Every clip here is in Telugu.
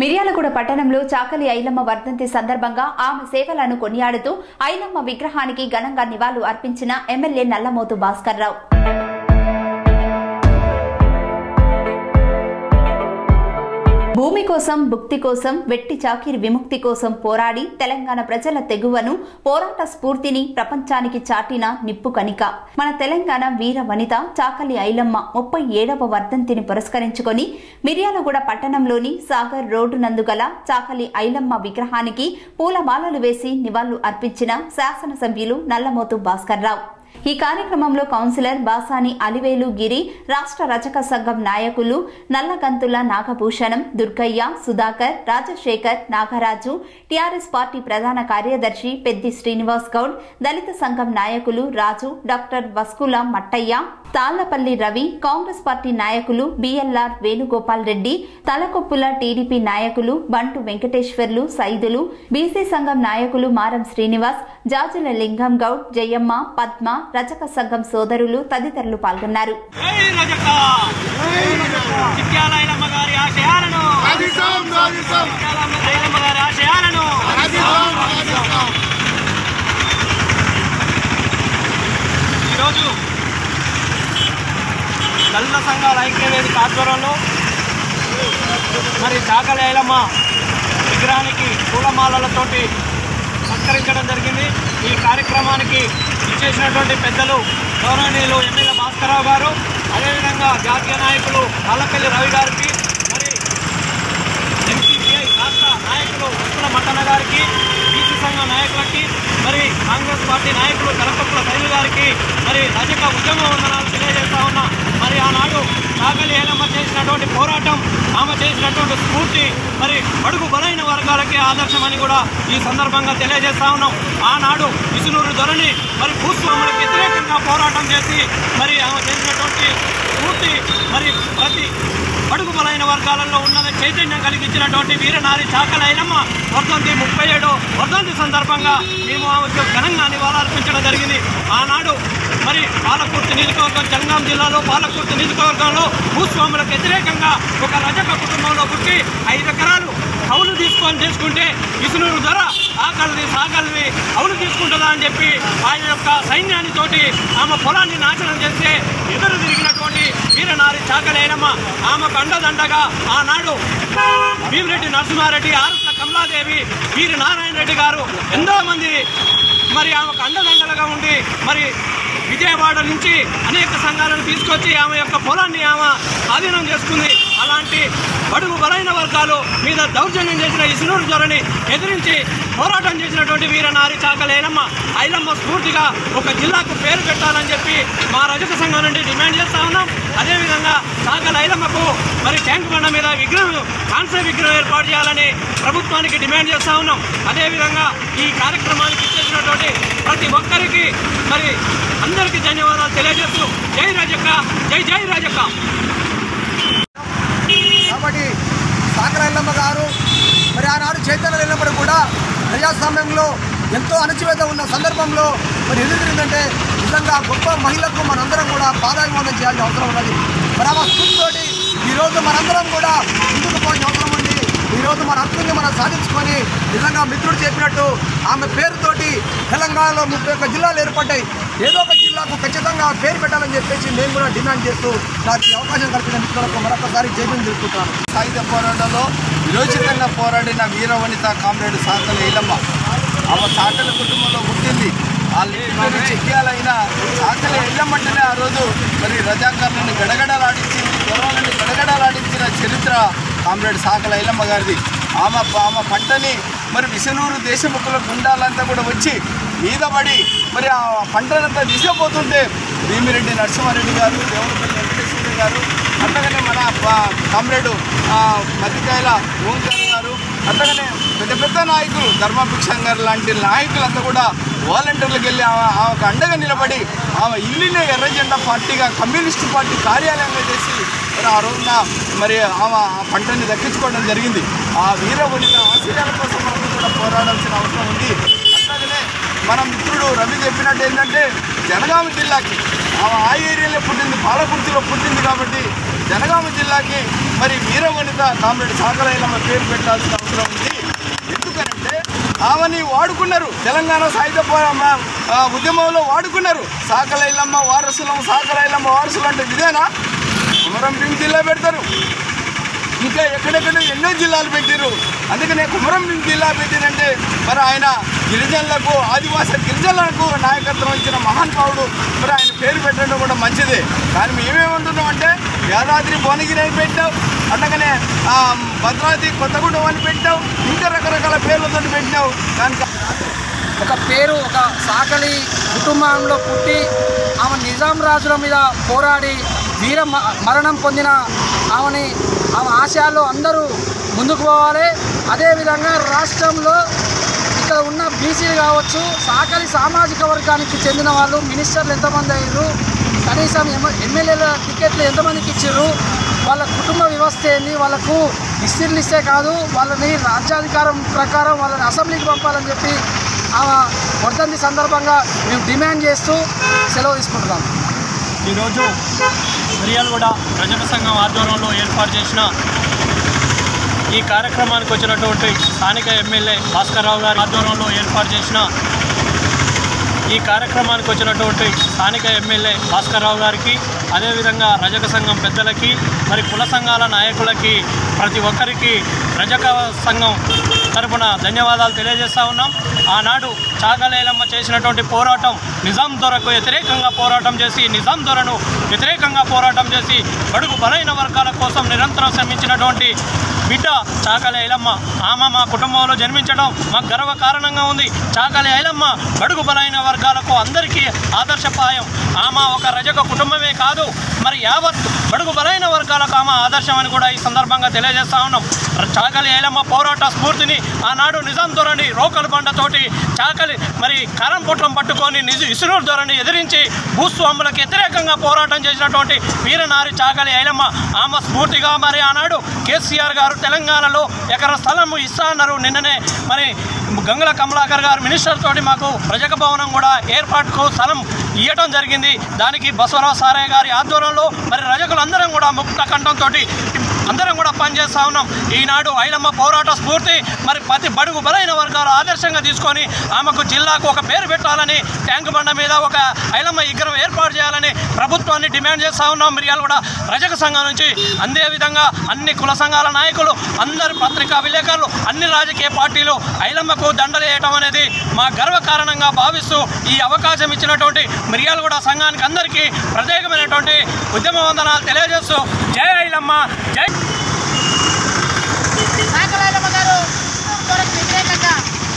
మిర్యాలగూడ పట్టణంలో చాకలి ఐలమ్మ వర్ధంతి సందర్భంగా ఆమె సేవలను కొనియాడుతూ ఐలమ్మ విగ్రహానికి ఘనంగా నివాళులు అర్పించిన ఎమ్మెల్యే నల్లమోతు భాస్కర్రావు భూమి కోసం భుక్తి కోసం వెట్టి చాకిరి విముక్తి కోసం పోరాడి తెలంగాణ ప్రజల తెగువను పోరాట స్ఫూర్తిని ప్రపంచానికి చాటిన నిప్పు కనిక మన తెలంగాణ వీర వనిత చాకలి ఐలమ్మ ముప్పై ఏడవ వర్ధంతిని పురస్కరించుకొని మిర్యాలగూడ పట్టణంలోని సాగర్ రోడ్డు నందు గల చాకలి ఐలమ్మ విగ్రహానికి పూలమాలలు వేసి నివాళులు అర్పించిన శాసనసభ్యులు నల్లమోతు భాస్కర్రావు ఈ కార్యక్రమంలో కౌన్సిలర్ బాసాని అలివేలు గిరి రాష్ట్ర రచక సంఘం నాయకులు నల్లగంతుల నాగభూషణం దుర్గయ్య సుధాకర్ రాజశేఖర్ నాగరాజు టీఆర్ఎస్ పార్టీ ప్రధాన కార్యదర్శి పెద్ది శ్రీనివాస్ గౌడ్ దళిత సంఘం నాయకులు Raju doctor Vaskula Mattaiah Tallapalli Ravi Congress party నాయకులు బిఎల్ఆర్ వేణుగోపాల్ రెడ్డి తలకొప్పుల టీడీపీ నాయకులు బంటు వెంకటేశ్వర్లు సైదులు బీసీ సంఘం నాయకులు మారం శ్రీనివాస్ జాజుల లింగం గౌడ్ జయమ్మ పద్మ రచక సంఘం సోదరులు తదితరులు పాల్గొన్నారు జై రజక చిత్యాలయమ్మ గారి ఆశయాలను సాధిస్తాం సాధిస్తాం చిత్యాలయమ్మ గారి ఆశయాలను సాధిస్తాం సాధిస్తాం ఈరోజు దళిత సంఘాల ఐక్యవేదిక ఆధ్వర్యంలో మరి చాకలి ఐలమ్మ విగ్రహానికి పూలమాలలతోటి సత్కరించడం జరిగింది ఈ కార్యక్రమానికి ఇచ్చేసినటువంటి పెద్దలు గౌరవనీయులు ఎమ్మెల్యే భాస్కరరావు గారు అదేవిధంగా జాతీయ నాయకులు నల్లపల్లి రవి గారికి మరి ఎంసీపీఐ రాష్ట్ర నాయకులు ఉత్తుల మట్టన్న గారికి బీసీ సంఘ నాయకులకి మరి కాంగ్రెస్ పార్టీ నాయకులు కలపప్పుల శైలు గారికి మరి రజక ఉద్యమ వందనాలు తెలియజేస్తా ఉన్నా మరి ఆనాడు కాకలి ఏలమ్మ చేసినటువంటి పోరాటం ఆమె చేసినటువంటి స్ఫూర్తి మరి బడుగు బలైన వర్గాలకి ఆదర్శమని కూడా ఈ సందర్భంగా తెలియజేస్తా ఉన్నాం ఆనాడు విసునూరు ధరని మరి భూస్వాములకు వ్యతిరేకంగా పోరాటం చేసి మరి ఆమె చేసినటువంటి స్ఫూర్తి మరి ప్రతి బడుగు బలైన వర్గాలలో ఉన్న చైతన్యం కలిగించినటువంటి వీరనారి చాకలైనమ్మ వర్ధంతి ముప్పై ఏడో వర్ధంతి సందర్భంగా మేము ఆమెకు ఘనంగా నివాళులర్పించడం జరిగింది ఆనాడు మరి పాలకుర్తి నియోజకవర్గం జనగాం జిల్లాలో పాలకుర్తి నియోజకవర్గంలో భూస్వాములకు వ్యతిరేకంగా ఒక రజక కుటుంబంలో పుట్టి ఐదు ఎకరాలు కౌలు తీసుకొని చేసుకుంటే విసునూరు ధర ఆకలిది సాగలిది అవును తీసుకుంటుందా అని చెప్పి ఆయన యొక్క సైన్యాన్ని తోటి ఆమె పొలాన్ని నాశనం చేస్తే ఎదురు తిరిగినటువంటి వీరనారి చాకలేనమ్మ ఆమెకు అండదండగా ఆనాడు భీమిరెడ్డి నరసింహారెడ్డి ఆరుట్ల కమలాదేవి వీరి నారాయణ రెడ్డి గారు ఎంతో మంది మరి ఆమెకు అండదండలుగా ఉండి మరి విజయవాడ నుంచి అనేక సంఘాలను తీసుకొచ్చి ఆమె యొక్క పొలాన్ని ఆమె స్వాధీనం చేసుకుంది అలాంటి బడుగు బలైన వర్గాలు మీద దౌర్జన్యం చేసిన ఇసునూరు జ్వరని ఎదిరించి పోరాటం చేసినటువంటి వీరనారి చాకలేనమ్మ ఐలమ్మ స్ఫూర్తిగా ఒక జిల్లాకు పేరు పెట్టాలని చెప్పి మా రజక సంఘం నుండి డిమాండ్ చేస్తా ఉన్నాం అదేవిధంగా చాకల ఐలమ్మకు మరి ట్యాంక్ బండ మీద విగ్రహం కాన్సే విగ్రహం ఏర్పాటు చేయాలని ప్రభుత్వానికి డిమాండ్ చేస్తా ఉన్నాం అదేవిధంగా ఈ కార్యక్రమానికి ఇచ్చేసినటువంటి ప్రతి ఒక్కరికి మరి అందరికీ ధన్యవాదాలు తెలియజేస్తూ జై రాజక్క జై జై రాజక్క కాబట్టి సాకరల్లమ్మ గారు మరి ఆనాడు చైతన్య వెళ్ళినప్పుడు కూడా ప్రజాస్వామ్యంలో ఎంతో అణచివేత ఉన్న సందర్భంలో మరి ఎదుగుతుందంటే నిజంగా గొప్ప మహిళకు మనందరం కూడా పాదాభివందనం చేయాల్సిన అవసరం ఉన్నది మరి ఆ స్ఫూర్తితోటి ఈరోజు మనందరం కూడా ముందుకు పోవాల్సిన అవసరం ఉంది ఈరోజు మన హక్కుని మనం సాధించుకొని నిజంగా మిత్రుడు చెప్పినట్టు ఆమె పేరుతోటి తెలంగాణలో ముప్పై ఒక్క జిల్లాలు ఏర్పడ్డాయి ఏదో ఒక జిల్లాకు ఖచ్చితంగా పేరు పెట్టాలని చెప్పేసి నేను కూడా డిమాండ్ చేస్తూ నాకు ఈ అవకాశం కల్పించిన మిత్రులకు మరొకసారి జైలు తెలుపుతున్నాను సాయుధ పోరాటంలో విరోచితంగా పోరాడిన వీరవనిత కామ్రేడ్ సాకల ఈలమ్మ ఆమె సాకల కుటుంబంలో పుట్టింది వాళ్ళ ఇంట్లో చెక్యాలైన సాకల ఇల్లమ్మంటేనే ఆ రోజు మరి రజాకారులను గడగడలాడించి గొడవలను గడగడలాడించిన చరిత్ర కామ్రేడ్ సాకల ఇల్లమ్మ గారిది ఆమె ఆమె పంటని మరి విసనూరు దేశముఖుల గుండాలంతా కూడా వచ్చి మీద పడి మరి ఆ పంటనంతా తీసుకుపోతుంటే భీమిరెడ్డి నరసింహారెడ్డి గారు దేవులపల్లి వెంకటేశ్వర గారు అట్లాగనే మన ప- కామ్రేడు ఆ, మధ్యకాయల ఓంకార్ గారు అట్లాగనే పెద్ద పెద్ద నాయకులు ధర్మభిక్షం గారు లాంటి నాయకులంతా కూడా వాలంటీర్లకు వెళ్ళి ఆమె ఆమెకు అండగా నిలబడి ఆమె ఇల్లునే ఎర్ర జెండా పార్టీగా కమ్యూనిస్ట్ పార్టీ కార్యాలయంగా చేసి మరి ఆ రోజున మరి ఆమె ఆ పంటని దక్కించుకోవడం జరిగింది ఆ వీరవనిత ఆశయాల కోసం మనం కూడా పోరాడాల్సిన అవసరం ఉంది అట్లాగనే మన మిత్రుడు రవి చెప్పినట్టు ఏంటంటే జనగామ జిల్లాకి ఆమె ఆ ఏరియాలో పుట్టింది పాలకుర్తిలో పుట్టింది కాబట్టి జనగామ జిల్లాకి మరి వీరవనిత కామ్రేడ్ సాగరైలమ్మ పేరు పెట్టాల్సిన అవసరం ఉంది ఎందుకంటే ఆమెని వాడుకున్నారు తెలంగాణ సాయుధ పో- మ- ఆ, ఉద్యమంలో వాడుకున్నారు సాకలైలమ్మ వారసులం సాకలైలమ్మ వారసులు అంటే ఇదేనా కుమరం భీం జిల్లా పెడతారు ఇంకా ఎక్కడెక్కడ ఎన్నో జిల్లాలు పెట్టారు అందుకనే కుమరం భీం జిల్లా పెట్టారంటే మరి ఆయన గిరిజనులకు ఆదివాసీ గిరిజనులకు నాయకత్వం ఇచ్చిన మహానుభావుడు మరి ఆయన పేరు పెట్టడం కూడా మంచిదే కానీ మేమేమంటున్నాం అంటే యాదాద్రి భువనగిరి అని పెట్టావు అట్లాగనే ఆ, భద్రాద్రి కొత్తగూడెం అని పెట్టావు ఇంకా రకరకాల పేర్లతో పెట్టినావు దానికి ఒక పేరు ఒక సాకలి కుటుంబంలో పుట్టి ఆమె నిజాం రాజుల మీద పోరాడి వీర మ- మరణం పొందిన ఆమెని ఆమె ఆశయాల్లో అందరూ ముందుకు పోవాలి అదేవిధంగా రాష్ట్రంలో ఇక్కడ ఉన్న బీసీలు కావచ్చు సాకలి సామాజిక వర్గానికి చెందిన వాళ్ళు మినిస్టర్లు ఎంతమంది అయ్యారు కనీసం ఎమ- ఎమ్మెల్యేల టికెట్లు ఎంతమందికి ఇచ్చారు వాళ్ళ కుటుంబ వ్యవస్థ ఏంది వాళ్ళకు ఇస్తిర్లు ఇస్తే కాదు వాళ్ళని రాజ్యాధికారం ప్రకారం వాళ్ళని అసెంబ్లీకి పంపాలని చెప్పి ఆమె వర్ధంతి సందర్భంగా మేము డిమాండ్ చేస్తూ సెలవు తీసుకుంటున్నాం ఈరోజు మిర్యాలగూడ ప్రజల సంఘం ఆధ్వర్యంలో ఏర్పాటు చేసిన ఈ కార్యక్రమానికి వచ్చినటువంటి స్థానిక ఎమ్మెల్యే భాస్కర్రావు గారి ఆధ్వర్యంలో ఏర్పాటు చేసిన ఈ కార్యక్రమానికి వచ్చినటువంటి స్థానిక ఎమ్మెల్యే భాస్కర్రావు గారికి అదేవిధంగా రజక సంఘం పెద్దలకి మరి కుల సంఘాల నాయకులకి ప్రతి ఒక్కరికి రజక సంఘం తరపున ధన్యవాదాలు తెలియజేస్తా ఉన్నాం ఆనాడు చాగలేలమ్మ చేసినటువంటి పోరాటం నిజాం దొరకు వ్యతిరేకంగా పోరాటం చేసి నిజాం దొరను వ్యతిరేకంగా పోరాటం చేసి బడుగు బలైన వర్గాల కోసం నిరంతరం శ్రమించినటువంటి బిడ్డ చాకలి ఐలమ్మ ఆమె మా కుటుంబంలో జన్మించడం మాకు గర్వ కారణంగా ఉంది చాకలి ఐలమ్మ బడుగు బలైన వర్గాలకు అందరికీ ఆదర్శపాయం ఆమె ఒక రజక కుటుంబమే కాదు మరి యావత్ బడుగు బలైన వర్గాలకు ఆమె ఆదర్శం అని కూడా ఈ సందర్భంగా తెలియజేస్తా ఉన్నాం చాకలి ఐలమ్మ పోరాట స్ఫూర్తిని ఆనాడు నిజాం ధోరణి రోకలు బండతోటి చాకలి మరి కరం పొట్లం పట్టుకొని నిజ ఇసురూరు ధోరణి ఎదిరించి భూస్వాములకు వ్యతిరేకంగా పోరాటం చేసినటువంటి వీరనారి చాకలి ఐలమ్మ ఆమె స్ఫూర్తిగా మరి ఆనాడు కేసీఆర్ గారు తెలంగాణలో ఎకర స్థలం ఇస్తా అన్నారు నిన్ననే మరి గంగుల కమలాకర్ గారు మినిస్టర్ తోటి మాకు ప్రజక భవనం కూడా ఏర్పాటుకు స్థలం ఇవ్వటం జరిగింది దానికి బసవరావు సారయ్య గారి ఆధ్వర్యంలో మరి రజకులందరం కూడా ముక్త కంఠంతో అందరం కూడా పనిచేస్తా ఉన్నాం ఈనాడు ఐలమ్మ పోరాట స్ఫూర్తి మరి ప్రతి బడుగు బలైన వర్గాలు ఆదర్శంగా తీసుకొని ఆమెకు జిల్లాకు ఒక పేరు పెట్టాలని ట్యాంక్ బండ మీద ఒక ఐలమ్మ విగ్రహం ఏర్పాటు చేయాలని ప్రభుత్వాన్ని డిమాండ్ చేస్తా ఉన్నాం మిరియాలు కూడా రజక సంఘం నుంచి అందే విధంగా అన్ని కుల సంఘాల నాయకులు అందరు పత్రికా విలేకరులు అన్ని రాజకీయ పార్టీలు ఐలమ్మకు దండలేయటం అనేది మా గర్వ కారణంగా భావిస్తూ ఈ అవకాశం ఇచ్చినటువంటి మిరియాలగూడ సంఘానికి అందరికీ ప్రత్యేకమైనటువంటి ఉద్యమ వందనాలు తెలియజేస్తూ జై ఐలమ్మ జై నాగలాయలమ్మ గారు కొరకు వ్యతిరేకంగా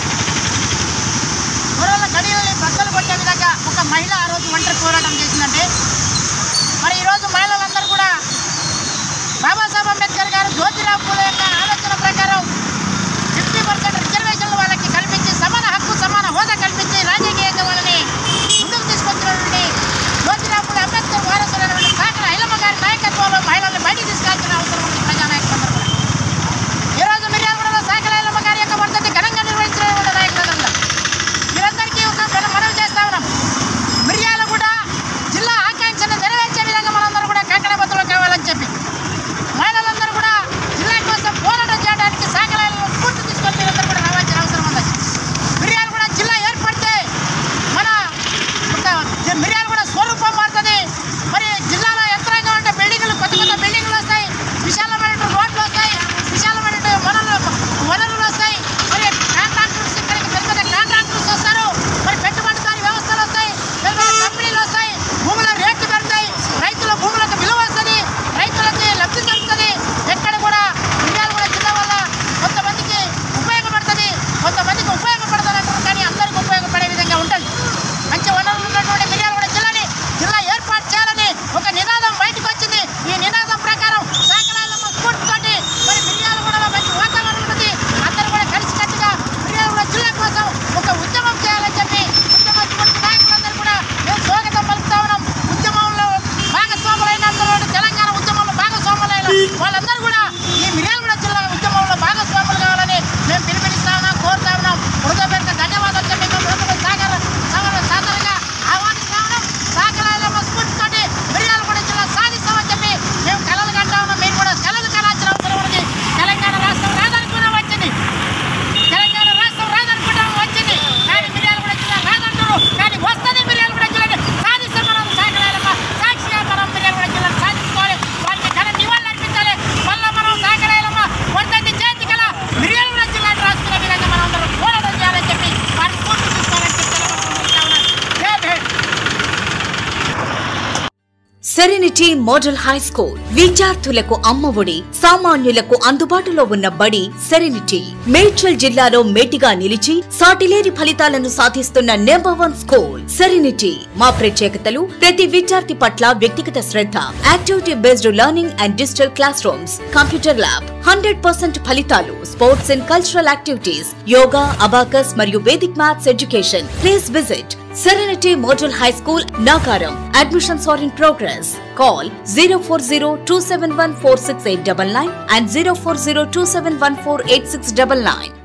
గొర్రెల గడియలని బద్దలు కొట్టే విధంగా ఒక మహిళ ఆ రోజు ఒంటరి పోరాటం చేసిందంటే మరి ఈరోజు మహిళలందరూ కూడా బాబాసాహెబ్ అంబేద్కర్ గారు జ్యోతిరావు పూలే యొక్క ఆలోచన ప్రకారం ఫిఫ్టీ పర్సెంట్ రిజర్వేషన్లు వాళ్ళకి కల్పించి సమాన హక్కు సమాన హోదా కల్పించి రాజకీయంగా వాళ్ళని ముందుకు తీసుకొచ్చినటువంటి జ్యోతిరావు పూలే అంబేద్కర్ వారసులైనటువంటి కాకర ఐలమ్మ గారి నాయకత్వంలో మహిళల్ని బయటికి తీసుకెళ్తున్న అవసరం ఉంది ప్రజానాయకులందరూ కూడా ఈరోజు మిర్యాలగూడలో సాకలైలమ్మ గారి యొక్క వర్ధంతి ఘనంగా నిర్వహించిన నాయకులందరూ మీరందరికీ ఒక మన- మనవి చేస్తా ఉన్నాం మిర్యాలగూడ జిల్లా ఆకాంక్షను నెరవేర్చే విధంగా మనందరూ కూడా కంకణబద్దులు కావాలని చెప్పి మహిళలందరూ సెరెనిటీ మోడల్ హై స్కూల్ విద్యార్థులకు అమ్మఒడి సామాన్యులకు అందుబాటులో ఉన్న బడి సెరెనిటీ మేడ్చల్ జిల్లాలో మేటిగా నిలిచి సాటిలేని ఫలితాలను సాధిస్తున్న నెంబర్ వన్ స్కూల్ సెరెనిటీ మా ప్రత్యేకతలు ప్రతి విద్యార్థి పట్ల వ్యక్తిగత శ్రద్ధ activity based learning and digital classrooms computer lab hundred percent ఫలితాలు sports and cultural activities yoga abacus మరియు Vedic maths education please visit Serenity Model High School, Nagaram. Admissions are in progress. Call 040 and 040 271 48699